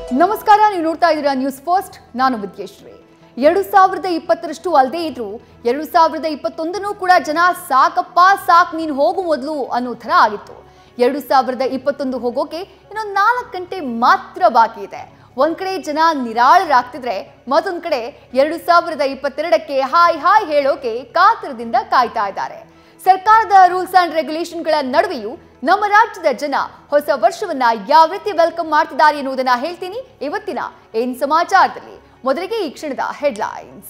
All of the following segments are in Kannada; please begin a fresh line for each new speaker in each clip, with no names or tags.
ನಮಸ್ಕಾರ ನೀವು ನೋಡ್ತಾ ಇದ್ದೀರಾ ನ್ಯೂಸ್ ಫಸ್ಟ್ ನಾನು ವಿದ್ಯಶ್ರೀ ಎರಡು ಸಾವಿರದ ಇಪ್ಪತ್ತರಷ್ಟು ಅಲ್ಲದೆ ಇದ್ರು ಎರಡು ಸಾವಿರದ ಇಪ್ಪತ್ತೊಂದನ್ನು ಕೂಡ ಜನ ಸಾಕಪ್ಪ ಸಾಕ್ ನೀನು ಹೋಗು ಮೊದಲು ಅನ್ನೋ ಥರ ಆಗಿತ್ತು ಎರಡು ಸಾವಿರದ ಇಪ್ಪತ್ತೊಂದು ಹೋಗೋಕೆ ಇನ್ನೊಂದು ನಾಲ್ಕು ಗಂಟೆ ಮಾತ್ರ ಬಾಕಿ ಇದೆ ಒಂದ್ ಕಡೆ ಜನ ನಿರಾಳರಾಗ್ತಿದ್ರೆ ಮತ್ತೊಂದ್ ಕಡೆ ಎರಡು ಸಾವಿರದ ಇಪ್ಪತ್ತೆರಡಕ್ಕೆ ಹಾಯ್ ಹಾಯ್ ಹೇಳೋಕೆ ಕಾತರದಿಂದ ಕಾಯ್ತಾ ಇದ್ದಾರೆ ಸರ್ಕಾರದ ರೂಲ್ಸ್ ಅಂಡ್ ರೆಗ್ಯುಲೇಷನ್ಗಳ ನಡುವೆಯೂ ನಮ್ಮ ರಾಜ್ಯದ ಜನ ಹೊಸ ವರ್ಷವನ್ನ ಯಾವ ರೀತಿ ವೆಲ್ಕಮ್ ಮಾಡ್ತಿದ್ದಾರೆ ಎನ್ನುವುದನ್ನ ಹೇಳ್ತೀನಿ ಇವತ್ತಿನ ಏನ್ ಸಮಾಚಾರದಲ್ಲಿ ಮೊದಲಿಗೆ ಈ ಕ್ಷಣದ headlines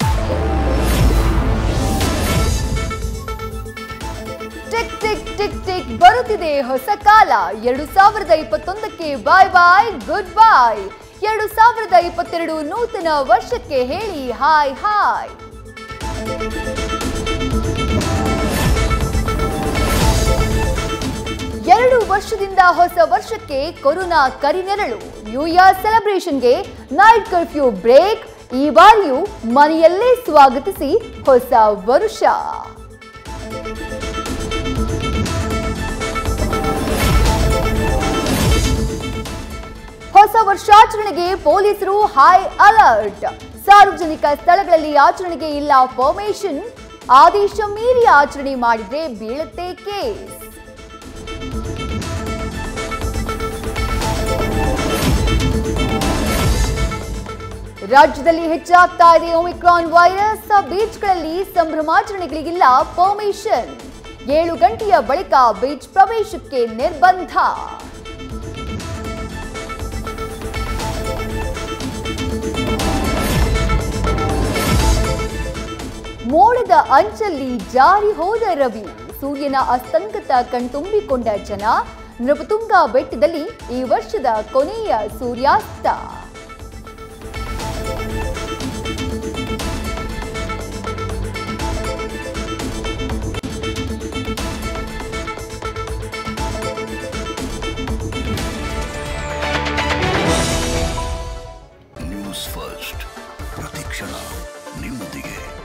tick tick tick tick ಬರುತ್ತಿದೆ ಹೊಸ ಕಾಲ ಎರಡು ಸಾವಿರದ ಇಪ್ಪತ್ತೊಂದಕ್ಕೆ ಬಾಯ್ ಬಾಯ್ ಗುಡ್ ಬಾಯ್ ಎರಡು ಸಾವಿರದ ಇಪ್ಪತ್ತೆರಡು ನೂತನ ವರ್ಷಕ್ಕೆ ಹೇಳಿ ಹಾಯ್ ಹಾಯ್ ಎರಡು ವರ್ಷದಿಂದ ಹೊಸ ವರ್ಷಕ್ಕೆ ಕೊರೋನಾ ಕರಿನೆರಳು ನ್ಯೂ ಇಯರ್ ಸೆಲೆಬ್ರೇಷನ್ಗೆ ನೈಟ್ ಕರ್ಫ್ಯೂ ಬ್ರೇಕ್ ಈ ಬಾರಿಯೂ ಮನೆಯಲ್ಲೇ ಸ್ವಾಗತಿಸಿ ಹೊಸ ವರುಷ ಹೊಸ ವರ್ಷಾಚರಣೆಗೆ ಪೊಲೀಸರು ಹೈ ಅಲರ್ಟ್ ಸಾರ್ವಜನಿಕ ಸ್ಥಳಗಳಲ್ಲಿ ಆಚರಣೆಗೆ ಇಲ್ಲ ಪರ್ಮಿಷನ್ ಆದೇಶ ಮೀರಿ ಆಚರಣೆ ಮಾಡಿದ್ರೆ ಬೀಳುತ್ತೆ ಕೇಸ್ ರಾಜ್ಯದಲ್ಲಿ ಹೆಚ್ಚಾಗ್ತಾ ಇದೆ ಒಮಿಕ್ರಾನ್ ವೈರಸ್ ಬೀಚ್ಗಳಲ್ಲಿ ಸಂಭ್ರಮಾಚರಣೆಗಳಿಗಿಲ್ಲ ಪರ್ಮಿಷನ್ ಏಳು ಗಂಟೆಯ ಬಳಿಕ ಬೀಚ್ ಪ್ರವೇಶಕ್ಕೆ ನಿರ್ಬಂಧ ಮೋಡದ ಅಂಚಲ್ಲಿ ಜಾರಿ ಹೋದ ರವಿ ಸೂರ್ಯನ ಅಸ್ತಂಗತ ಕಣ್ತುಂಬಿಕೊಂಡ ಜನ ನೃಪತುಂಗ ಬೆಟ್ಟದಲ್ಲಿ ಈ ವರ್ಷದ ಕೊನೆಯ ಸೂರ್ಯಾಸ್ತ
ನ್ಯೂಸ್ ಫಸ್ಟ್ ಪ್ರತಿಕ್ಷಣ ನಿಮ್ಮೊಂದಿಗೆ